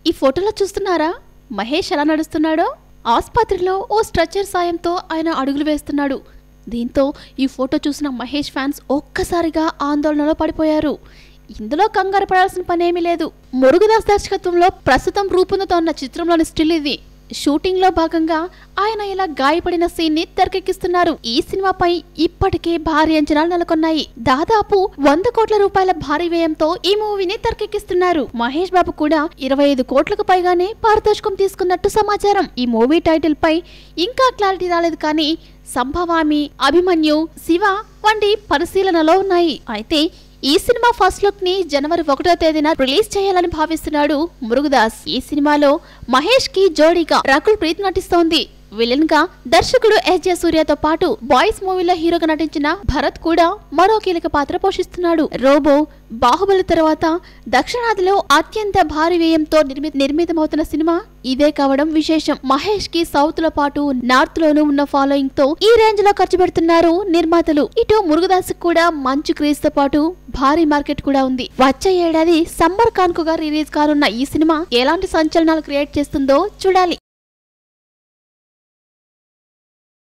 ఈ ఫోటోలో చూస్తున్నారా మహేష్ ఎలా నడుస్తున్నాడో ఆసుపత్రిలో ఓ స్ట్రెచర్ సాయంతో ఆయన అడుగులు వేస్తున్నాడు దీంతో ఈ ఫోటో చూసిన మహేష్ ఫ్యాన్స్ ఒక్కసారిగా ఆందోళనలో పడిపోయారు ఇందులో కంగారు పడాల్సిన పనేమీ లేదు మురుగుదాస్ దర్శకత్వంలో ప్రస్తుతం రూపొందుతోన్న చిత్రంలోని స్టిల్ ఇది షూటింగ్ లో భాగంగా ఆయన ఇలా గాయపడిన సీన్ ని తెరకెక్కిస్తున్నారు ఈ సినిమాపై ఇప్పటికే భారీ అంచనాలు నెలకొన్నాయి దాదాపు వంద కోట్ల రూపాయల భారీ వ్యయంతో ఈ మూవీని తెరకెక్కిస్తున్నారు మహేష్ బాబు కూడా ఇరవై ఐదు కోట్లకు పైగానే పారితోషికం తీసుకున్నట్టు సమాచారం ఈ మూవీ టైటిల్ పై ఇంకా క్లారిటీ రాలేదు కానీ సంభవామి అభిమన్యు శివ వంటి పరిశీలనలో ఉన్నాయి అయితే ఈ సినిమా ఫస్ట్ లుక్ ని జనవరి ఒకటో తేదీన రిలీజ్ చేయాలని భావిస్తున్నాడు మురుగుదాస్ ఈ సినిమాలో మహేష్ కి జోడీగా రకుల్ ప్రీత్ నటిస్తోంది విలన్ గా దర్శకుడు ఎస్ జే సూర్యతో పాటు బాయ్స్ మూవీలో హీరోగా నటించిన భరత్ కూడా మరో కీలక పాత్ర పోషిస్తున్నాడు రోబో బాహుబలి తర్వాత దక్షిణాదిలో అత్యంత భారీ వ్యయంతో నిర్మి నిర్మితమవుతున్న సినిమా ఇదే కావడం విశేషం మహేష్ కి సౌత్ లో పాటు నార్త్ లోనూ ఉన్న ఫాలోయింగ్ తో ఈ రేంజ్ లో ఖర్చు పెడుతున్నారు నిర్మాతలు ఇటు మురుగుదాస్ కూడా మంచు క్రేజ్ తో పాటు భారీ మార్కెట్ కూడా ఉంది వచ్చే ఏడాది సమ్మర్ కాన్కుగా రిలీజ్ కానున్న ఈ సినిమా ఎలాంటి సంచలనాలు క్రియేట్ చేస్తుందో చూడాలి